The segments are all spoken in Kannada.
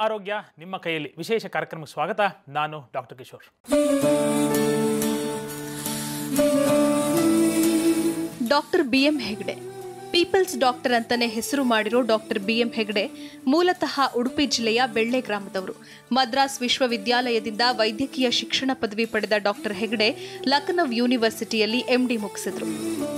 ಆರೋಗ್ಯ ನಿಮ್ಮ ಕೈಯಲ್ಲಿ ವಿಶೇಷ ಕಾರ್ಯಕ್ರಮಕ್ಕೆ ಸ್ವಾಗತ ನಾನು doctor Kishore doctor B M Hegde people's doctor ಅಂತಾನೆ ಹೆಸರು ಮಾಡಿರೋ ಡಾಕ್ಟರ್ ಬಿ ಎಂ ಹೆಗ್ಡೆ ಮೂಲತಃ ಉಡುಪಿ ಜಿಲ್ಲೆಯ ಬೆಳ್ಳೆ ಗ್ರಾಮದವರು ಮದ್ರಾಸ್ ವಿಶ್ವವಿದ್ಯಾಲಯದಿಂದ ವೈದ್ಯಕೀಯ ಶಿಕ್ಷಣ ಪದವಿ ಪಡೆದ ಡಾಕ್ಟರ್ ಹೆಗ್ಡೆ ಲಖನೌ ಯೂನಿವರ್ಸಿಟಿಯಲ್ಲಿ ಎಂಡಿ ಮುಗಿಸಿದ್ರು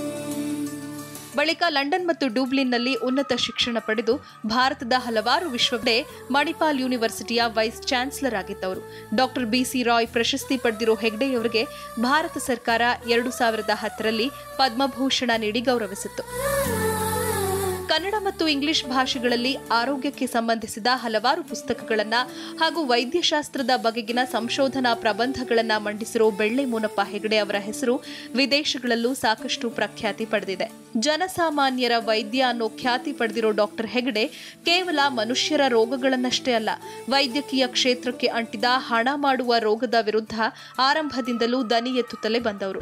ಬಳಿಕ ಲಂಡನ್ ಮತ್ತು ಡೂಬ್ಲಿನ್ನಲ್ಲಿ ಉನ್ನತ ಶಿಕ್ಷಣ ಪಡೆದು ಭಾರತದ ಹಲವಾರು ವಿಶ್ವವೇ ಮಣಿಪಾಲ್ ಯೂನಿವರ್ಸಿಟಿಯ ವೈಸ್ ಚಾನ್ಸಲರ್ ಆಗಿದ್ದವರು ಡಾಕ್ಟರ್ ಬಿಸಿ ರಾಯ್ ಪ್ರಶಸ್ತಿ ಪಡೆದಿರೋ ಹೆಗ್ಡೆಯವರಿಗೆ ಭಾರತ ಸರ್ಕಾರ ಎರಡು ಸಾವಿರದ ಹತ್ತರಲ್ಲಿ ಪದ್ಮಭೂಷಣ ನೀಡಿ ಗೌರವಿಸಿತ್ತು ಕನ್ನಡ ಮತ್ತು ಇಂಗ್ಲಿಷ್ ಭಾಷೆಗಳಲ್ಲಿ ಆರೋಗ್ಯಕ್ಕೆ ಸಂಬಂಧಿಸಿದ ಹಲವಾರು ಪುಸ್ತಕಗಳನ್ನ ಹಾಗೂ ವೈದ್ಯಶಾಸ್ತ್ರದ ಬಗೆಗಿನ ಸಂಶೋಧನಾ ಪ್ರಬಂಧಗಳನ್ನ ಮಂಡಿಸಿರೋ ಬೆಳ್ಳೆ ಮುನಪ್ಪ ಹೆಗಡೆ ಅವರ ಹೆಸರು ವಿದೇಶಗಳಲ್ಲೂ ಸಾಕಷ್ಟು ಪ್ರಖ್ಯಾತಿ ಪಡೆದಿದೆ ಜನಸಾಮಾನ್ಯರ ವೈದ್ಯ ಅನ್ನೋ ಖ್ಯಾತಿ ಪಡೆದಿರೋ ಡಾಕ್ಟರ್ ಹೆಗಡೆ ಕೇವಲ ಮನುಷ್ಯರ ರೋಗಗಳನ್ನಷ್ಟೇ ಅಲ್ಲ ವೈದ್ಯಕೀಯ ಕ್ಷೇತ್ರಕ್ಕೆ ಅಂಟಿದ ಹಣ ಮಾಡುವ ರೋಗದ ವಿರುದ್ಧ ಆರಂಭದಿಂದಲೂ ದನಿ ಎತ್ತುತ್ತಲೇ ಬಂದವರು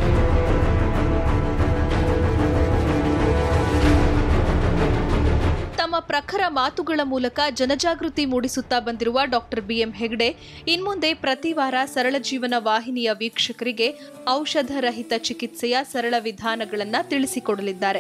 ತಮ್ಮ ಪ್ರಖರ ಮಾತುಗಳ ಮೂಲಕ ಜನಜಾಗೃತಿ ಮೂಡಿಸುತ್ತಾ ಬಂದಿರುವ ಡಾಕ್ಟರ್ ಬಿಎಂ ಹೆಗ್ಡೆ ಇನ್ಮುಂದೆ ಪ್ರತಿ ವಾರ ಸರಳ ಜೀವನ ವಾಹಿನಿಯ ವೀಕ್ಷಕರಿಗೆ ಔಷಧ ರಹಿತ ಚಿಕಿತ್ಸೆಯ ಸರಳ ವಿಧಾನಗಳನ್ನು ತಿಳಿಸಿಕೊಡಲಿದ್ದಾರೆ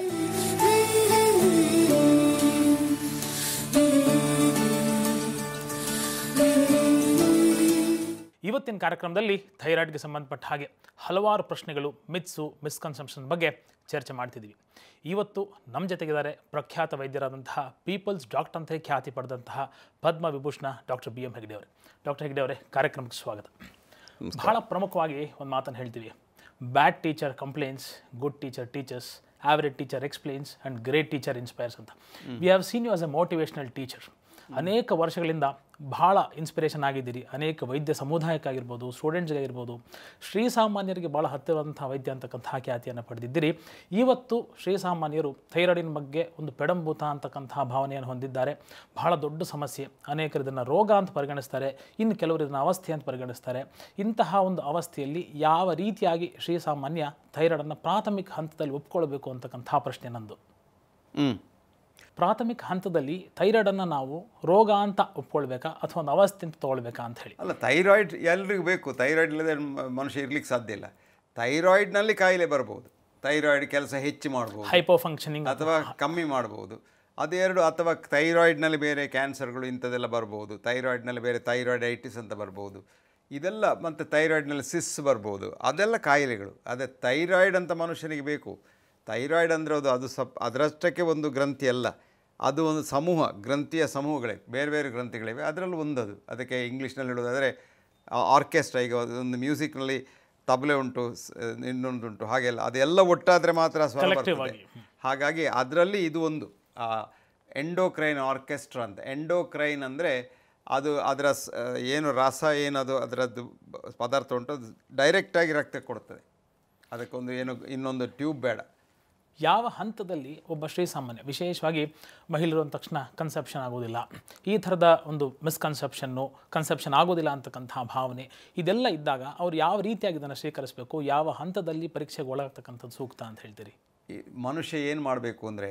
ಇವತ್ತಿನ ಕಾರ್ಯಕ್ರಮದಲ್ಲಿ ಥೈರಾಯ್ಡ್ಗೆ ಸಂಬಂಧಪಟ್ಟ ಹಾಗೆ ಹಲವಾರು ಪ್ರಶ್ನೆಗಳು ಮಿತ್ಸು ಮಿಸ್ಕನ್ಸೆಪ್ಷನ್ ಬಗ್ಗೆ ಚರ್ಚೆ ಮಾಡ್ತಿದ್ದೀವಿ ಇವತ್ತು ನಮ್ಮ ಜೊತೆಗಿದ್ದಾರೆ ಪ್ರಖ್ಯಾತ ವೈದ್ಯರಾದಂತಹ ಪೀಪಲ್ಸ್ ಡಾಕ್ಟರ್ ಅಂತ ಖ್ಯಾತಿ ಪಡೆದಂತಹ Padma Vibhushan doctor B M Hegde ಅವರೇ ಡಾಕ್ಟರ್ ಹೆಗ್ಡೆ ಅವರೇ ಕಾರ್ಯಕ್ರಮಕ್ಕೆ ಸ್ವಾಗತ ಬಹಳ ಪ್ರಮುಖವಾಗಿ ಒಂದು ಮಾತನ್ನು ಹೇಳ್ತೀವಿ bad teacher complains good teacher teachers average teacher explains and great teacher inspires ಅಂತ we have seen you as a motivational teacher ಅನೇಕ ವರ್ಷಗಳಿಂದ ಭಾಳ ಇನ್ಸ್ಪಿರೇಷನ್ ಆಗಿದ್ದೀರಿ ಅನೇಕ ವೈದ್ಯ ಸಮುದಾಯಕ್ಕಾಗಿರ್ಬೋದು ಸ್ಟೂಡೆಂಟ್ಸ್ಗಾಗಿರ್ಬೋದು ಶ್ರೀಸಾಮಾನ್ಯರಿಗೆ ಭಾಳ ಹತ್ತಿರವಾದಂಥ ವೈದ್ಯ ಅಂತಕ್ಕಂಥ ಖ್ಯಾತಿಯನ್ನು ಪಡೆದಿದ್ದೀರಿ ಇವತ್ತು ಶ್ರೀಸಾಮಾನ್ಯರು ಥೈರಾಯ್ಡಿನ ಬಗ್ಗೆ ಒಂದು ಪೆಡಂಭೂತ ಅಂತಕ್ಕಂತಹ ಭಾವನೆಯನ್ನು ಹೊಂದಿದ್ದಾರೆ ಬಹಳ ದೊಡ್ಡ ಸಮಸ್ಯೆ ಅನೇಕರು ಇದನ್ನು ರೋಗ ಅಂತ ಪರಿಗಣಿಸ್ತಾರೆ ಇನ್ನು ಕೆಲವರು ಇದನ್ನು ಅವಸ್ಥೆ ಅಂತ ಪರಿಗಣಿಸ್ತಾರೆ ಇಂತಹ ಒಂದು ಅವಸ್ಥೆಯಲ್ಲಿ ಯಾವ ರೀತಿಯಾಗಿ ಶ್ರೀಸಾಮಾನ್ಯ ಥೈರಾಯ್ಡನ್ನು ಪ್ರಾಥಮಿಕ ಹಂತದಲ್ಲಿ ಒಪ್ಕೊಳ್ಬೇಕು ಅಂತಕ್ಕಂಥ ಪ್ರಶ್ನೆ ನಂದು ಹ್ಞೂ ಪ್ರಾಥಮಿಕ ಹಂತದಲ್ಲಿ ಥೈರಾಯ್ಡನ್ನು ನಾವು ರೋಗ ಅಂತ ಒಪ್ಕೊಳ್ಬೇಕಾ ಅಥವಾ ಒಂದು ಅವಸ್ಥೆ ಅಂತ ತೊಗೊಳ್ಬೇಕಾ ಅಂತ ಹೇಳಿ ಅಲ್ಲ ಥೈರಾಯ್ಡ್ ಎಲ್ರಿಗೂ ಬೇಕು ಥೈರಾಯ್ಡ್ ಇಲ್ಲದೆ ಮ- ಮನುಷ್ಯ ಇರ್ಲಿಕ್ಕೆ ಸಾಧ್ಯ ಇಲ್ಲ ಥೈರಾಯ್ಡ್ನಲ್ಲಿ ಕಾಯಿಲೆ ಬರ್ಬೋದು ಥೈರಾಯ್ಡ್ ಕೆಲಸ ಹೆಚ್ಚು ಮಾಡ್ಬೋದು ಹೈಪೋ ಫಂಕ್ಷನಿಂಗ್ ಅಥವಾ ಕಮ್ಮಿ ಮಾಡ್ಬೋದು ಅದೆರಡು ಅಥವಾ ಥೈರಾಯ್ಡ್ನಲ್ಲಿ ಬೇರೆ ಕ್ಯಾನ್ಸರ್ಗಳು ಇಂಥದ್ದೆಲ್ಲ ಬರ್ಬೋದು ಥೈರಾಯ್ಡ್ನಲ್ಲಿ ಬೇರೆ ಥೈರಾಯ್ಡೈಟಿಸ್ ಅಂತ ಬರ್ಬೋದು ಇದೆಲ್ಲ ಮತ್ತು ಥೈರಾಯ್ಡ್ನಲ್ಲಿ ಸಿಸ್ ಬರ್ಬೋದು ಅದೆಲ್ಲ ಕಾಯಿಲೆಗಳು ಅದೇ ಥೈರಾಯ್ಡ್ ಅಂತ ಮನುಷ್ಯನಿಗೆ ಬೇಕು ಥೈರಾಯ್ಡ್ ಅಂದರೆ ಅದು ಅದು ಸಪ್ ಅದರಷ್ಟಕ್ಕೆ ಒಂದು ಗ್ರಂಥಿ ಅಲ್ಲ ಅದು ಒಂದು ಸಮೂಹ ಗ್ರಂಥಿಯ ಸಮೂಹಗಳೇ ಬೇರೆ ಬೇರೆ ಗ್ರಂಥಿಗಳಿವೆ ಅದರಲ್ಲೂ ಒಂದದು ಅದಕ್ಕೆ ಇಂಗ್ಲೀಷ್ನಲ್ಲಿ ಹೇಳೋದಾದರೆ ಆರ್ಕೆಸ್ಟ್ರಾ ಈಗ ಒಂದು ಮ್ಯೂಸಿಕ್ನಲ್ಲಿ ತಬಲೆ ಉಂಟು ಸ್- ಇನ್ನೊಂದುಂಟು ಹಾಗೆಲ್ಲ ಅದೆಲ್ಲ ಒಟ್ಟಾದರೆ ಮಾತ್ರ ಸ್ವರ Collective ಬರ್ತದೆ ಆಗಿ. ಹಾಗಾಗಿ ಅದರಲ್ಲಿ ಇದು ಒಂದು ಎಂಡೋಕ್ರೈನ್ ಆರ್ಕೆಸ್ಟ್ರಾ ಅಂತ ಎಂಡೋಕ್ರೈನ್ ಅಂದರೆ ಅದು ಅದರ ಸ್- ಆ, ಏನು ರಸ ಏನದು ಅದರದ್ದು ಬ- ಪದಾರ್ಥ ಉಂಟು ಅದು ಡೈರೆಕ್ಟಾಗಿ ರಕ್ತ ಕೊಡ್ತದೆ ಅದಕ್ಕೊಂದು ಏನು ಇನ್ನೊಂದು ಟ್ಯೂಬ್ ಬೇಡ ಯಾವ ಹಂತದಲ್ಲಿ ಒಬ್ಬ ಶ್ರೀಸಾಮಾನ್ಯ ವಿಶೇಷವಾಗಿ ಮಹಿಳೆಯರು ಅಂದ ತಕ್ಷಣ ಕನ್ಸೆಪ್ಷನ್ ಆಗೋದಿಲ್ಲ ಈ ಥರದ ಒಂದು ಮಿಸ್ಕನ್ಸೆಪ್ಷನ್ನು ಕನ್ಸೆಪ್ಷನ್ ಆಗೋದಿಲ್ಲ ಅಂತಕ್ಕಂತಹ ಭಾವನೆ ಇದೆಲ್ಲ ಇದ್ದಾಗ ಅವ್ರು ಯಾವ ರೀತಿಯಾಗಿ ಇದನ್ನು ಸ್ವೀಕರಿಸಬೇಕು ಯಾವ ಹಂತದಲ್ಲಿ ಪರೀಕ್ಷೆಗೆ ಒಳಗಾಗ್ತಕ್ಕಂಥದ್ದು ಸೂಕ್ತ ಅಂತ ಹೇಳ್ತೀರಿ ಈ ಮನುಷ್ಯ ಏನು ಮಾಡಬೇಕು ಅಂದರೆ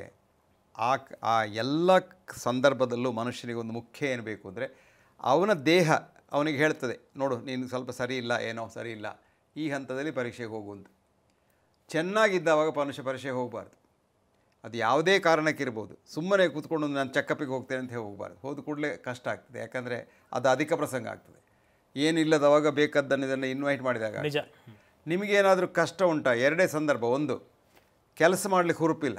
ಆ ಕ- ಆ ಎಲ್ಲ ಕ್- ಸಂದರ್ಭದಲ್ಲೂ ಮನುಷ್ಯನಿಗೆ ಒಂದು ಮುಖ್ಯ ಏನು ಬೇಕು ಅಂದರೆ ಅವನ ದೇಹ ಅವನಿಗೆ ಹೇಳ್ತದೆ ನೋಡು ನೀನು ಸ್ವಲ್ಪ ಸರಿ ಇಲ್ಲ ಏನೋ ಸರಿ ಇಲ್ಲ ಈ ಹಂತದಲ್ಲಿ ಪರೀಕ್ಷೆಗೆ ಹೋಗು ಅಂತ ಚೆನ್ನಾಗಿದ್ದಾವಾಗ ಮನುಷ್ಯ ಪರೀಕ್ಷೆಗೆ ಹೋಗಬಾರ್ದು ಅದು ಯಾವುದೇ ಕಾರಣಕ್ಕಿರ್ಬೋದು ಸುಮ್ಮನೆ ಕೂತ್ಕೊಂಡು ನಾನು ಚೆಕಪ್ಪಿಗೆ ಹೋಗ್ತೇನೆ ಅಂತ ಹೋಗಬಾರ್ದು ಹೋದ ಕೂಡಲೇ ಕಷ್ಟ ಆಗ್ತದೆ ಯಾಕಂದರೆ ಅದು ಅಧಿಕ ಪ್ರಸಂಗ ಆಗ್ತದೆ ಏನಿಲ್ಲದವಾಗ ಬೇಕಾದ್ದನ್ನು ಇದನ್ನು ಇನ್ವೈಟ್ ಮಾಡಿದಾಗ ನಿಜ ನಿಮಗೇನಾದರೂ ಕಷ್ಟ ಉಂಟಾ ಎರಡೇ ಸಂದರ್ಭ ಒಂದು ಕೆಲಸ ಮಾಡಲಿಕ್ಕೆ ಹುರುಪಿಲ್ಲ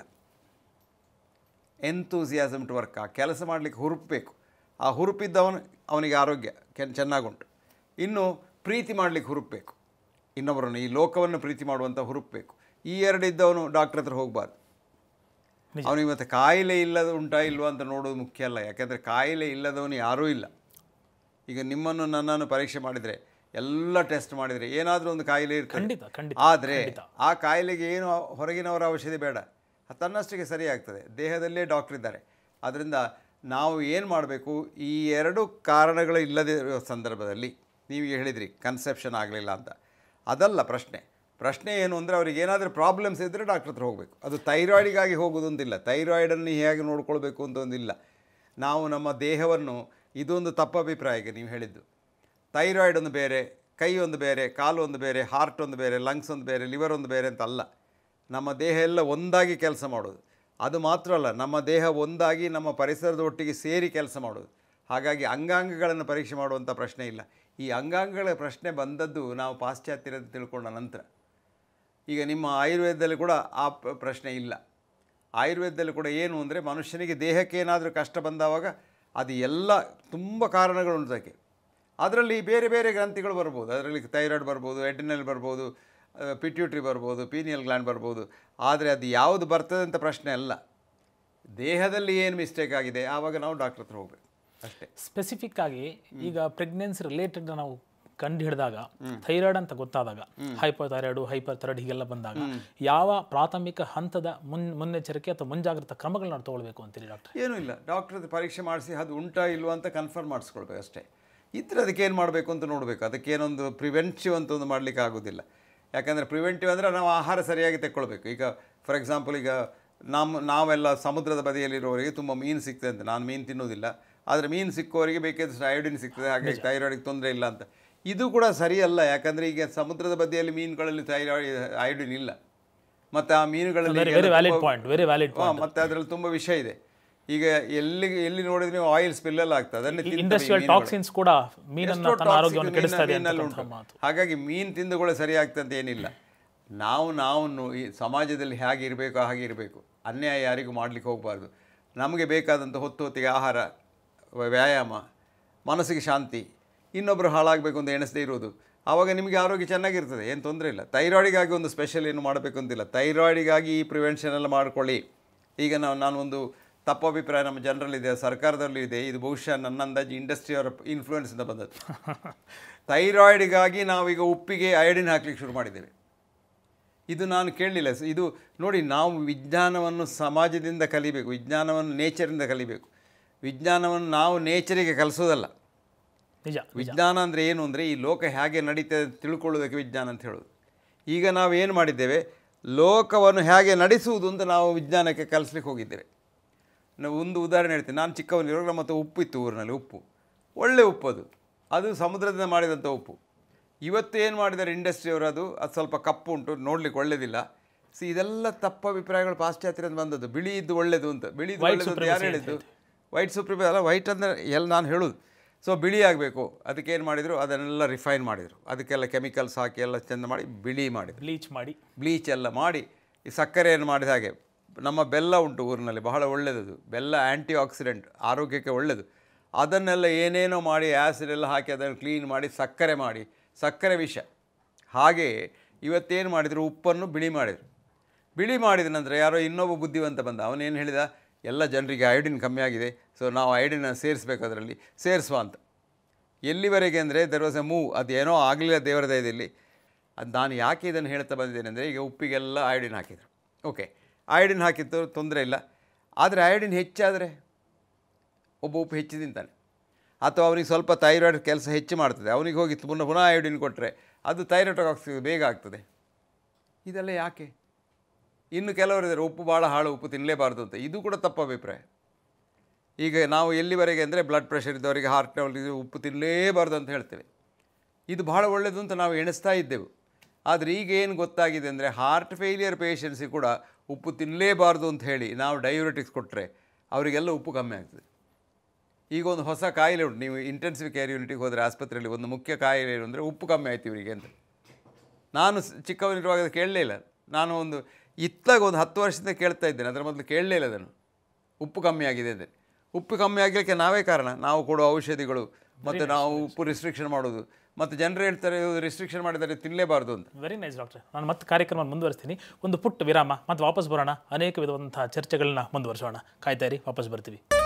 ಎಂತೂಸಿಯಾಸಮ್ ಟು ವರ್ಕ್ ಆ ಕೆಲಸ ಮಾಡಲಿಕ್ಕೆ ಹುರುಪಬೇಕು ಆ ಹುರುಪಿದ್ದವನು ಅವನಿಗೆ ಆರೋಗ್ಯ ಕೆನ್ ಚೆನ್ನಾಗುಂಟು ಇನ್ನು ಪ್ರೀತಿ ಮಾಡಲಿಕ್ಕೆ ಹುರುಪಬೇಕು ಇನ್ನೊಬ್ಬರನ್ನು ಈ ಲೋಕವನ್ನು ಪ್ರೀತಿ ಮಾಡುವಂಥ ಹುರುಪಬೇಕು ಈ ಎರಡು ಇದ್ದವನು ಡಾಕ್ಟ್ರ್ ಹತ್ರ ಹೋಗಬಾರ್ದು ನಿಜ. ಅವನಿಗೆ ಮತ್ತೆ ಕಾಯಿಲೆ ಇಲ್ಲದ ಉಂಟಾ ಇಲ್ವಾ ಅಂತ ನೋಡೋದು ಮುಖ್ಯ ಅಲ್ಲ ಯಾಕೆಂದರೆ ಕಾಯಿಲೆ ಇಲ್ಲದವನು ಯಾರೂ ಇಲ್ಲ ಈಗ ನಿಮ್ಮನ್ನು ನನ್ನನ್ನು ಪರೀಕ್ಷೆ ಮಾಡಿದರೆ ಎಲ್ಲ ಟೆಸ್ಟ್ ಮಾಡಿದರೆ ಏನಾದರೂ ಒಂದು ಕಾಯಿಲೆ ಇರ್ತದೆ ಖಂಡಿತ ಖಂಡಿತ ಆದರೆ ಆ ಕಾಯಿಲೆಗೆ ಏನು ಹೊರಗಿನವರ ಔಷಧಿ ಬೇಡ ಅದು ತನ್ನಷ್ಟಕ್ಕೆ ಸರಿಯಾಗ್ತದೆ ದೇಹದಲ್ಲೇ ಡಾಕ್ಟರ್ ಇದ್ದಾರೆ ಆದ್ದರಿಂದ ನಾವು ಏನು ಮಾಡಬೇಕು ಈ ಎರಡು ಕಾರಣಗಳು ಇಲ್ಲದೇ ಇರೋ ಸಂದರ್ಭದಲ್ಲಿ ನೀವು ಹೇಳಿದ್ರಿ ಕನ್ಸೆಪ್ಷನ್ ಆಗಲಿಲ್ಲ ಅಂತ ಅದಲ್ಲ ಪ್ರಶ್ನೆ ಪ್ರಶ್ನೆ ಏನು ಅಂದರೆ ಅವ್ರಿಗೆ ಏನಾದರೂ ಪ್ರಾಬ್ಲಮ್ಸ್ ಇದ್ದರೆ ಡಾಕ್ಟ್ರ್ ಹತ್ರ ಹೋಗಬೇಕು ಅದು ಥೈರಾಯ್ಡಿಗಾಗಿ ಹೋಗೋದು ಅಂತಿಲ್ಲ ಥೈರಾಯ್ಡನ್ನು ಹೇಗೆ ನೋಡ್ಕೊಳ್ಬೇಕು ಅಂತ ಒಂದಿಲ್ಲ ನಾವು ನಮ್ಮ ದೇಹವನ್ನು ಇದೊಂದು ತಪ್ಪಭಿಪ್ರಾಯ ಈಗ ನೀವು ಹೇಳಿದ್ದು ಥೈರಾಯ್ಡ್ ಒಂದು ಬೇರೆ ಕೈ ಒಂದು ಬೇರೆ ಕಾಲು ಒಂದು ಬೇರೆ ಹಾರ್ಟ್ ಒಂದು ಬೇರೆ ಲಂಗ್ಸ್ ಒಂದು ಬೇರೆ ಲಿವರ್ ಒಂದು ಬೇರೆ ಅಂತ ಅಲ್ಲ ನಮ್ಮ ದೇಹ ಎಲ್ಲ ಒಂದಾಗಿ ಕೆಲಸ ಮಾಡೋದು ಅದು ಮಾತ್ರ ಅಲ್ಲ ನಮ್ಮ ದೇಹ ಒಂದಾಗಿ ನಮ್ಮ ಪರಿಸರದ ಒಟ್ಟಿಗೆ ಸೇರಿ ಕೆಲಸ ಮಾಡೋದು ಹಾಗಾಗಿ ಅಂಗಾಂಗಗಳನ್ನು ಪರೀಕ್ಷೆ ಮಾಡುವಂಥ ಪ್ರಶ್ನೆ ಇಲ್ಲ ಈ ಅಂಗಾಂಗಗಳ ಪ್ರಶ್ನೆ ಬಂದದ್ದು ನಾವು ಪಾಶ್ಚಾತ್ಯರ ತಿಳ್ಕೊಂಡ ನಂತರ ಈಗ ನಿಮ್ಮ ಆಯುರ್ವೇದದಲ್ಲಿ ಕೂಡ ಆ ಪ- ಪ್ರಶ್ನೆ ಇಲ್ಲ ಆಯುರ್ವೇದದಲ್ಲಿ ಕೂಡ ಏನು ಅಂದರೆ ಮನುಷ್ಯನಿಗೆ ದೇಹಕ್ಕೆ ಏನಾದರೂ ಕಷ್ಟ ಬಂದಾವಾಗ ಅದು ಎಲ್ಲ ತುಂಬ ಕಾರಣಗಳುಂಟು ಅದಕ್ಕೆ ಅದರಲ್ಲಿ ಬೇರೆ ಬೇರೆ ಗ್ರಂಥಿಗಳು ಬರ್ಬೋದು ಅದರಲ್ಲಿ ಥೈರಾಯ್ಡ್ ಬರ್ಬೋದು ಎಡ್ರಿನಲ್ ಬರ್ಬೋದು ಪಿಟ್ಯೂಟ್ರಿ ಬರ್ಬೋದು ಪೀನಿಯಲ್ ಗ್ಲ್ಯಾಂಡ್ ಬರ್ಬೋದು ಆದರೆ ಅದು ಯಾವುದು ಬರ್ತದೆ ಅಂತ ಪ್ರಶ್ನೆ ಅಲ್ಲ ದೇಹದಲ್ಲಿ ಏನು ಮಿಸ್ಟೇಕ್ ಆಗಿದೆ ಆವಾಗ ನಾವು ಡಾಕ್ಟ್ರ್ ಹತ್ರ ಹೋಗ್ಬೇಕು ಅಷ್ಟೇ ಸ್ಪೆಸಿಫಿಕ್ ಆಗಿ ಈಗ ಪ್ರೆಗ್ನೆನ್ಸಿ ರಿಲೇಟೆಡ್ ನಾವು ಕಂಡು ಹಿಡಿದಾಗ ಥೈರಾಯ್ಡ್ ಅಂತ ಗೊತ್ತಾದಾಗ ಹೈಪರ್ ಥೈರಾಯ್ಡು ಹೈಪರ್ ಥೈರಾಯ್ಡ್ ಹೀಗೆಲ್ಲ ಬಂದಾಗ ಯಾವ ಪ್ರಾಥಮಿಕ ಹಂತದ ಮುನ್ ಮುನ್ನೆಚ್ಚರಿಕೆ ಅಥವಾ ಮುಂಜಾಗ್ರತಾ ಕ್ರಮಗಳನ್ನ ನಾವು ತಗೊಳ್ಬೇಕು ಅಂತೀರಿ ಡಾಕ್ಟರ್ ಏನೂ ಇಲ್ಲ ಡಾಕ್ಟ್ರದ್ದು ಪರೀಕ್ಷೆ ಮಾಡಿಸಿ ಅದು ಉಂಟಾ ಇಲ್ವಾ ಅಂತ ಕನ್ಫರ್ಮ್ ಮಾಡಿಸ್ಕೊಳ್ಬೇಕು ಅಷ್ಟೇ ಇದ್ರೆ ಅದಕ್ಕೆ ಏನು ಮಾಡಬೇಕು ಅಂತ ನೋಡಬೇಕು ಅದಕ್ಕೇನೊಂದು ಪ್ರಿವೆಂಟಿವ್ ಅಂತ ಒಂದು ಮಾಡಲಿಕ್ಕೆ ಆಗೋದಿಲ್ಲ ಯಾಕಂದರೆ ಪ್ರಿವೆಂಟಿವ್ ಅಂದರೆ ನಾವು ಆಹಾರ ಸರಿಯಾಗಿ ತೆಕ್ಕೊಳ್ಬೇಕು ಈಗ ಫಾರ್ ಎಕ್ಸಾಂಪಲ್ ಈಗ ನಮ್ಮ ನಾವೆಲ್ಲ ಸಮುದ್ರದ ಬದಿಯಲ್ಲಿರುವವರಿಗೆ ತುಂಬ ಮೀನು ಸಿಗ್ತದೆ ಅಂತ ನಾನು ಮೀನು ತಿನ್ನೋದಿಲ್ಲ ಆದರೆ ಮೀನು ಸಿಕ್ಕುವವರಿಗೆ ಬೇಕಾದಷ್ಟು ಅಯೋಡಿನ್ ಸಿಗ್ತದೆ ಹಾಗಾಗಿ ಥೈರಾಯ್ಡಿಗೆ ತೊಂದರೆ ಇಲ್ಲ ಅಂತ ಇದು ಕೂಡ ಸರಿಯಲ್ಲ ಯಾಕಂದರೆ ಈಗ ಸಮುದ್ರದ ಬದಿಯಲ್ಲಿ ಮೀನುಗಳಲ್ಲಿ ಥೈರಾಯ್ಡ್ ಅಯೋಡಿನ್ ಇಲ್ಲ ಮತ್ತು ಆ ಮೀನುಗಳಲ್ಲಿ ವೆರಿ ಈಗ ವೆರಿ ವ್ಯಾಲಿಡ್ ತುಂಬ- ಪಾಯಿಂಟ್ ವೆರಿ ವ್ಯಾಲಿಡ್ ಹಾ, ಮತ್ತೆ ಅದರಲ್ಲಿ ತುಂಬ ವಿಷಯ ಇದೆ ಈಗ ಎಲ್ಲಿ ಎಲ್ಲಿ ನೋಡಿದ್ರೆ ನೀವು ಆಯಿಲ್ ಸ್ಪಿಲ್ ಎಲ್ಲ ಆಗ್ತದೆ ಅದನ್ನೇ ತಿಂತವೆ ಈ ಇಂಡಸ್ಟ್ರಿಯಲ್ ಮೀನುಗಳು. ಟಾಕ್ಸಿನ್ಸ್ ಕೂಡ ಮೀನನ್ನ ಎಷ್ಟೋ ತನ್ನ toxic ಆರೋಗ್ಯವನ್ನು ಮೀನು ಕೆಡಿಸ್ತಾ ಇದೆ ಮೀನಲ್ಲಿ ಅಂತಕ್ಕಂಥ ಉಂಟು. ಮಾತು ಹಾಗಾಗಿ ಮೀನು ತಿಂದುಗಳು ಸರಿ ಆಗ್ತದೆ ಅಂತ ಏನಿಲ್ಲ ನಾವು ನಾವು ಈ ಸಮಾಜದಲ್ಲಿ ಹೇಗೆ ಇರಬೇಕು ಹಾಗೆ ಇರಬೇಕು ಅನ್ಯಾಯ ಯಾರಿಗೂ ಮಾಡಲಿಕ್ಕೆ ಹೋಗಬಾರ್ದು ನಮಗೆ ಬೇಕಾದಂಥ ಹೊತ್ತು ಹೊತ್ತಿಗೆ ಆಹಾರ ವ- ವ್ಯಾಯಾಮ ಮನಸ್ಸಿಗೆ ಶಾಂತಿ ಇನ್ನೊಬ್ಬರು ಹಾಳಾಗಬೇಕು ಅಂತ ಎಣಿಸದೇ ಇರೋದು ಆವಾಗ ನಿಮಗೆ ಆರೋಗ್ಯ ಚೆನ್ನಾಗಿರ್ತದೆ ಏನು ತೊಂದರೆ ಇಲ್ಲ ಥೈರಾಯ್ಡಿಗಾಗಿ ಒಂದು ಸ್ಪೆಷಲ್ ಏನು ಮಾಡಬೇಕು ಅಂತಿಲ್ಲ ಥೈರಾಯ್ಡಿಗಾಗಿ ಈ ಪ್ರಿವೆನ್ಷನ್ ಎಲ್ಲ ಮಾಡ್ಕೊಳ್ಳಿ ಈಗ ನಾವು ನಾನೊಂದು ತಪ್ಪು ಅಭಿಪ್ರಾಯ ನಮ್ಮ ಜನರಲ್ಲಿದೆ ಸರ್ಕಾರದಲ್ಲೂ ಇದೆ ಇದು ಬಹುಶಃ ನನ್ನ ಅಂದಾಜು ಇಂಡಸ್ಟ್ರಿಯವರ ಇನ್ಫ್ಲೂಯೆನ್ಸಿಂದ ಬಂದದ್ದು ಥೈರಾಯ್ಡಿಗಾಗಿ ನಾವೀಗ ಉಪ್ಪಿಗೆ ಅಯೋಡಿನ್ ಹಾಕ್ಲಿಕ್ಕೆ ಶುರು ಮಾಡಿದ್ದೇವೆ ಇದು ನಾನು ಕೇಳಲಿಲ್ಲ ಇದು ನೋಡಿ ನಾವು ವಿಜ್ಞಾನವನ್ನು ಸಮಾಜದಿಂದ ಕಲಿಬೇಕು ವಿಜ್ಞಾನವನ್ನು ನೇಚರಿಂದ ಕಲಿಬೇಕು ವಿಜ್ಞಾನವನ್ನು ನಾವು ನೇಚರಿಗೆ ಕಲಿಸೋದಲ್ಲ ನಿಜ ವಿಜ್ಞಾನ ಅಂದರೆ ಏನು ಅಂದರೆ ಈ ಲೋಕ ಹೇಗೆ ನಡೀತದೆ ಅಂತ ತಿಳ್ಕೊಳ್ಳೋದಕ್ಕೆ ವಿಜ್ಞಾನ ಅಂತ ಹೇಳೋದು ಈಗ ನಾವು ಏನು ಮಾಡಿದ್ದೇವೆ ಲೋಕವನ್ನು ಹೇಗೆ ನಡೆಸುವುದು ಅಂತ ನಾವು ವಿಜ್ಞಾನಕ್ಕೆ ಕಲಿಸ್ಲಿಕ್ಕೆ ಹೋಗಿದ್ದೇವೆ ನಾವು ಒಂದು ಉದಾಹರಣೆ ಹೇಳ್ತೀನಿ ನಾನು ಚಿಕ್ಕವನಿರುವಾಗ ನಮ್ಮ ಹತ್ರ ಉಪ್ಪು ಇತ್ತು ಊರಿನಲ್ಲಿ ಉಪ್ಪು ಒಳ್ಳೆ ಉಪ್ಪು ಅದು ಅದು ಸಮುದ್ರದಿಂದ ಮಾಡಿದಂಥ ಉಪ್ಪು ಇವತ್ತು ಏನು ಮಾಡಿದ್ದಾರೆ ಇಂಡಸ್ಟ್ರಿಯವರು ಅದು ಅದು ಸ್ವಲ್ಪ ಕಪ್ಪು ಉಂಟು ನೋಡ್ಲಿಕ್ಕೆ ಒಳ್ಳೇದಿಲ್ಲ ಸಿ ಇದೆಲ್ಲ ತಪ್ಪ ಅಭಿಪ್ರಾಯಗಳು ಪಾಶ್ಚಾತ್ಯರಿಂದ ಬಂದದ್ದು ಬಿಳಿ ಇದ್ದು ಒಳ್ಳೆಯದು ಅಂತ ಬಿಳಿ ಇದ್ದು ಒಳ್ಳೆಯದು ಅಂತ ಯಾರು ಹೇಳಿದ್ದು ವೈಟ್ ಸುಪ್ರೀಮ್ ಅಲ್ಲ ವೈಟ್ ಅಂದರೆ ಎಲ್ಲ ನಾನು ಹೇಳೋದು ಸೊ ಬಿಳಿ ಆಗಬೇಕು ಅದಕ್ಕೆ ಏನು ಮಾಡಿದರು ಅದನ್ನೆಲ್ಲ ರಿಫೈನ್ ಮಾಡಿದರು ಅದಕ್ಕೆಲ್ಲ ಕೆಮಿಕಲ್ಸ್ ಹಾಕಿ ಎಲ್ಲ ಚೆಂದ ಮಾಡಿ ಬಿಳಿ ಮಾಡಿದರು ಬ್ಲೀಚ್ ಮಾಡಿ ಬ್ಲೀಚ್ ಎಲ್ಲ ಮಾಡಿ ಈ ಸಕ್ಕರೆಯನ್ನು ಮಾಡಿದ ಹಾಗೆ ನಮ್ಮ ಬೆಲ್ಲ ಉಂಟು ಊರಿನಲ್ಲಿ ಬಹಳ ಒಳ್ಳೆಯದು ಬೆಲ್ಲ ಆ್ಯಂಟಿ ಆಕ್ಸಿಡೆಂಟ್ ಆರೋಗ್ಯಕ್ಕೆ ಒಳ್ಳೆಯದು ಅದನ್ನೆಲ್ಲ ಏನೇನೋ ಮಾಡಿ ಆ್ಯಸಿಡ್ ಎಲ್ಲ ಹಾಕಿ ಅದನ್ನು ಕ್ಲೀನ್ ಮಾಡಿ ಸಕ್ಕರೆ ಮಾಡಿ ಸಕ್ಕರೆ ವಿಷ ಹಾಗೆ ಇವತ್ತೇನು ಮಾಡಿದರು ಉಪ್ಪನ್ನು ಬಿಳಿ ಮಾಡಿದರು ಬಿಳಿ ಮಾಡಿದ ನಂತರ ಯಾರೋ ಇನ್ನೊಬ್ಬ ಬುದ್ಧಿವಂತ ಬಂದ ಅವನೇನು ಹೇಳಿದ ಎಲ್ಲ ಜನರಿಗೆ ಅಯೋಡಿನ್ ಕಮ್ಮಿ ಆಗಿದೆ ಸೊ ನಾವು ಅಯೋಡಿನ ಸೇರಿಸ್ಬೇಕು ಅದರಲ್ಲಿ ಸೇರಿಸುವ ಅಂತ ಎಲ್ಲಿವರೆಗೆ ಅಂದರೆ ದರ್ ವಾಸ್ ಎ ಮೂವ್ ಅದು ಏನೋ ಆಗಲಿಲ್ಲ ದೇವರ ದಯದಲ್ಲಿ ಅದು ನಾನು ಯಾಕೆ ಇದನ್ನು ಹೇಳ್ತಾ ಬಂದಿದ್ದೇನೆ ಅಂದರೆ ಈಗ ಉಪ್ಪಿಗೆಲ್ಲ ಅಯೋಡಿನ್ ಹಾಕಿದರು ಓಕೆ ಅಯೋಡಿನ್ ಹಾಕಿತ್ತು ತೊಂದರೆ ಇಲ್ಲ ಆದರೆ ಅಯೋಡಿನ್ ಹೆಚ್ಚಾದರೆ ಒಬ್ಬ ಉಪ್ಪು ಹೆಚ್ಚು ತಿಂತಾನೆ ಅಥವಾ ಅವನಿಗೆ ಸ್ವಲ್ಪ ಥೈರಾಯ್ಡ್ ಕೆಲಸ ಹೆಚ್ಚು ಮಾಡ್ತದೆ ಅವನಿಗೆ ಹೋಗಿ ಪುನಃ ಪುನಃ ಅಯೋಡಿನ್ ಕೊಟ್ಟರೆ ಅದು ಥೈರಾಯ್ಡ್ ಆಗ್ತದೆ ಬೇಗ ಆಗ್ತದೆ ಇದೆಲ್ಲ ಯಾಕೆ ಇನ್ನು ಕೆಲವರು ಇದ್ದಾರೆ ಉಪ್ಪು ಭಾಳ ಹಾಳು ಉಪ್ಪು ತಿನ್ನಲೇಬಾರ್ದು ಅಂತ ಇದು ಕೂಡ ತಪ್ಪು ಅಭಿಪ್ರಾಯ ಈಗ ನಾವು ಎಲ್ಲಿವರೆಗೆ ಅಂದರೆ ಬ್ಲಡ್ ಪ್ರೆಷರ್ ಇದ್ದವರಿಗೆ ಹಾರ್ಟ್ ಲೆವೆಲ್ ಉಪ್ಪು ತಿನ್ನಲೇಬಾರ್ದು ಅಂತ ಹೇಳ್ತೇವೆ ಇದು ಭಾಳ ಒಳ್ಳೆಯದು ಅಂತ ನಾವು ಎಣಿಸ್ತಾ ಇದ್ದೆವು ಆದರೆ ಈಗ ಏನು ಗೊತ್ತಾಗಿದೆ ಅಂದರೆ ಹಾರ್ಟ್ ಫೇಲಿಯರ್ ಪೇಷಂಟ್ಸಿಗೆ ಕೂಡ ಉಪ್ಪು ತಿನ್ನಲೇಬಾರ್ದು ಅಂತ ಹೇಳಿ ನಾವು ಡಯೂರೆಟಿಕ್ಸ್ ಕೊಟ್ಟರೆ ಅವರಿಗೆಲ್ಲ ಉಪ್ಪು ಕಮ್ಮಿ ಆಗ್ತದೆ ಈಗ ಒಂದು ಹೊಸ ಕಾಯಿಲೆ ಉಂಟು ನೀವು ಇಂಟೆನ್ಸಿವ್ ಕೇರ್ ಯೂನಿಟಿಗೆ ಹೋದರೆ ಆಸ್ಪತ್ರೆಯಲ್ಲಿ ಒಂದು ಮುಖ್ಯ ಕಾಯಿಲೆ ಏನು ಅಂದರೆ ಉಪ್ಪು ಕಮ್ಮಿ ಆಯ್ತು ಇವರಿಗೆ ಅಂತ ನಾನು ಸ್- ಚಿಕ್ಕವನಿರುವಾಗ ಅದು ಕೇಳಲೇ ಇಲ್ಲ ನಾನು ಒಂದು ಇತ್ತಾಗ ಒಂದು ಹತ್ತು ವರ್ಷದಿಂದ ಕೇಳ್ತಾ ಇದ್ದೇನೆ ಅದರ ಮೊದಲು ಕೇಳಲೇ ಇಲ್ಲ ಅದನ್ನು ಉಪ್ಪು ಕಮ್ಮಿ ಆಗಿದೆ ಅಂದರೆ ಉಪ್ಪು ಕಮ್ಮಿ ಆಗಲಿಕ್ಕೆ ನಾವೇ ಕಾರಣ ನಾವು ಕೊಡುವ ಔಷಧಿಗಳು ಮತ್ತು ನಾವು ಉಪ್ಪು ರಿಸ್ಟ್ರಿಕ್ಷನ್ ಮಾಡೋದು ಮತ್ತು ಜನರು ಹೇಳ್ತಾರೆ ರಿಸ್ಟ್ರಿಕ್ಷನ್ ಮಾಡಿದರೆ ತಿನ್ನಲೇಬಾರ್ದು ಅಂತ ವೆರಿ ನೈಸ್ ಡಾಕ್ಟರ್ ನಾನು ಮತ್ತೆ ಕಾರ್ಯಕ್ರಮ ಮುಂದುವರಿಸ್ತೀನಿ ಒಂದು ಪುಟ್ಟ ವಿರಾಮ ಮತ್ತೆ ವಾಪಸ್ ಬರೋಣ ಅನೇಕ ವಿಧವಾದಂತಹ ಚರ್ಚೆಗಳನ್ನ ಮುಂದುವರಿಸೋಣ ಕಾಯ್ತಾ ಇರಿ ವಾಪಸ್ ಬರ್ತೀವಿ